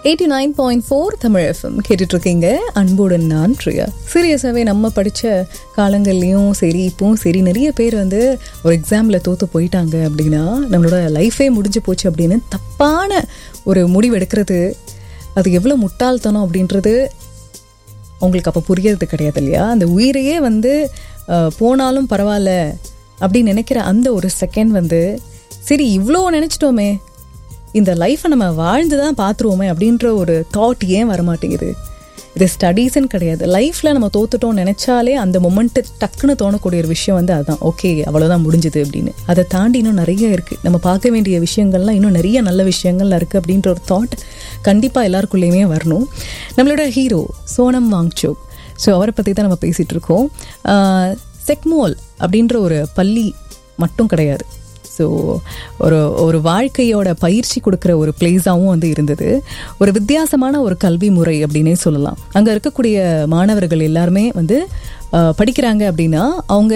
eighty nine point four Tamil FM கேட்டுட்ருக்கீங்க அன்புடன் நான் பிரியா சீரியஸாகவே நம்ம படித்த காலங்கள்லேயும் சரி இப்போவும் சரி நிறைய பேர் வந்து ஒரு எக்ஸாமில் தோற்று போயிட்டாங்க அப்படின்னா நம்மளோட லைஃபே முடிஞ்சு போச்சு அப்படின்னு தப்பான ஒரு முடிவு எடுக்கிறது அது எவ்வளோ முட்டாள்தனம் அப்படின்றது அவங்களுக்கு அப்போ புரியறது கிடையாது இல்லையா அந்த உயிரையே வந்து அஹ், போனாலும் பரவாயில்ல அப்படின்னு நினைக்கிற அந்த ஒரு செகண்ட் வந்து சரி இவ்வளோ நினச்சிட்டோமே இந்த லைஃப்பை நம்ம வாழ்ந்து தான் பார்த்துருவோமே அப்படின்ற ஒரு தாட் ஏன் வரமாட்டேங்குது இது ஸ்டடீஸ்ன்னு கிடையாது லைஃப்பில் நம்ம தோத்துட்டோம் நினச்சாலே அந்த மொமெண்ட்டு டக்குன்னு தோணக்கூடிய ஒரு விஷயம் வந்து அதுதான் ஓகே அவ்வளோதான் முடிஞ்சுது அப்படின்னு அதை தாண்டி இன்னும் நிறைய இருக்குது நம்ம பார்க்க வேண்டிய விஷயங்கள்லாம் இன்னும் நிறைய நல்ல விஷயங்கள்லாம் இருக்குது அப்படின்ற ஒரு தாட் கண்டிப்பாக எல்லாருக்குள்ளேயுமே வரணும் நம்மளோட ஹீரோ சோனம் வாங்சோக் ஸோ அவரை பற்றி தான் நம்ம பேசிகிட்டு இருக்கோம் ஆஹ், செக்மோல் அப்படின்ற ஒரு பள்ளி மட்டும் கிடையாது ஸோ ஒரு ஒரு வாழ்க்கையோட பயிற்சி கொடுக்குற ஒரு பிளேஸாகவும் வந்து இருந்தது ஒரு வித்தியாசமான ஒரு கல்வி முறை அப்படின்னே சொல்லலாம் அங்கே இருக்கக்கூடிய மாணவர்கள் எல்லாருமே வந்து ஆஹ், படிக்கிறாங்க அப்படின்னா அவங்க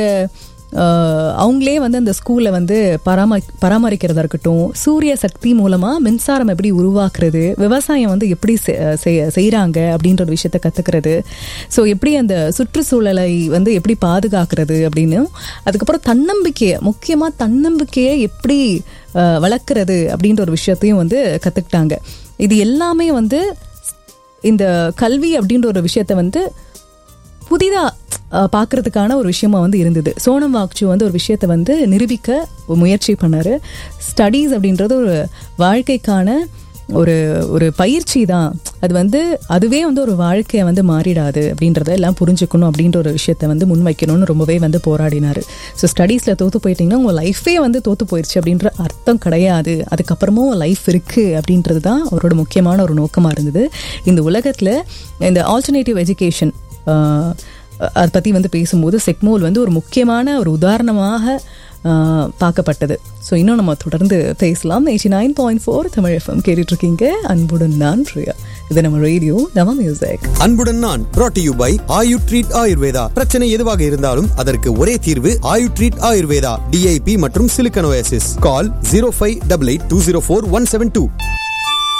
ஆஹ், அவங்களே வந்து அந்த ஸ்கூலில் வந்து பராமரி பராமரிக்கிறதா இருக்கட்டும் சூரிய சக்தி மூலமாக மின்சாரம் எப்படி உருவாக்குறது விவசாயம் வந்து எப்படி செ- செய்- செய்கிறாங்க அப்படின்ற ஒரு விஷயத்த கற்றுக்கிறது ஸோ எப்படி அந்த சுற்றுச்சூழலை வந்து எப்படி பாதுகாக்கிறது அப்படின்னு அதுக்கப்புறம் தன்னம்பிக்கையை முக்கியமாக தன்னம்பிக்கையை எப்படி ஆஹ், வளர்க்குறது அப்படின்ற ஒரு விஷயத்தையும் வந்து கற்றுக்கிட்டாங்க இது எல்லாமே வந்து இந்த கல்வி அப்படின்ற ஒரு விஷயத்த வந்து புதிதாக பார்க்கறதுக்கான ஒரு விஷயமா வந்து இருந்தது சோனம் வாக்சு வந்து ஒரு விஷயத்தை வந்து நிரூபிக்க ஒரு முயற்சி பண்ணார் ஸ்டடீஸ் அப்படின்றது ஒரு வாழ்க்கைக்கான ஒரு ஒரு பயிற்சி தான் அது வந்து அதுவே வந்து ஒரு வாழ்க்கையை வந்து மாறிடாது அப்படின்றத எல்லாம் புரிஞ்சுக்கணும் அப்படின்ற ஒரு விஷயத்தை வந்து முன்வைக்கணும்னு ரொம்பவே வந்து போராடினார் ஸோ ஸ்டடீஸில் தோற்று போயிட்டீங்கன்னா உங்கள் லைஃபே வந்து தோற்று போயிடுச்சு அப்படின்ற அர்த்தம் கிடையாது அதுக்கப்புறமும் லைஃப் இருக்குது அப்படின்றது தான் அவரோட முக்கியமான ஒரு நோக்கமாக இருந்தது இந்த உலகத்தில் இந்த ஆல்டர்னேட்டிவ் எஜுகேஷன் அதை பற்றி வந்து பேசும்போது செக்மோல் வந்து ஒரு முக்கியமான ஒரு உதாரணமாக ஆஹ், பார்க்கப்பட்டது ஸோ இன்னும் நம்ம தொடர்ந்து பேசலாம் eighty nine point four Tamil FM கேட்டுட்ருக்கீங்க அன்புடன் நான் பிரியா இது நம்ம ரேடியோ நம்ம மியூசிக் அன்புடன் நான் brought to you by Ayu treat Ayurveda பிரச்சனை எதுவாக இருந்தாலும் அதற்கு ஒரே தீர்வு ஆயு ட்ரீட் ஆயுர்வேதா டிஐபி மற்றும் சிலிக்கனோசிஸ் call zero five double eight two zero four one seven two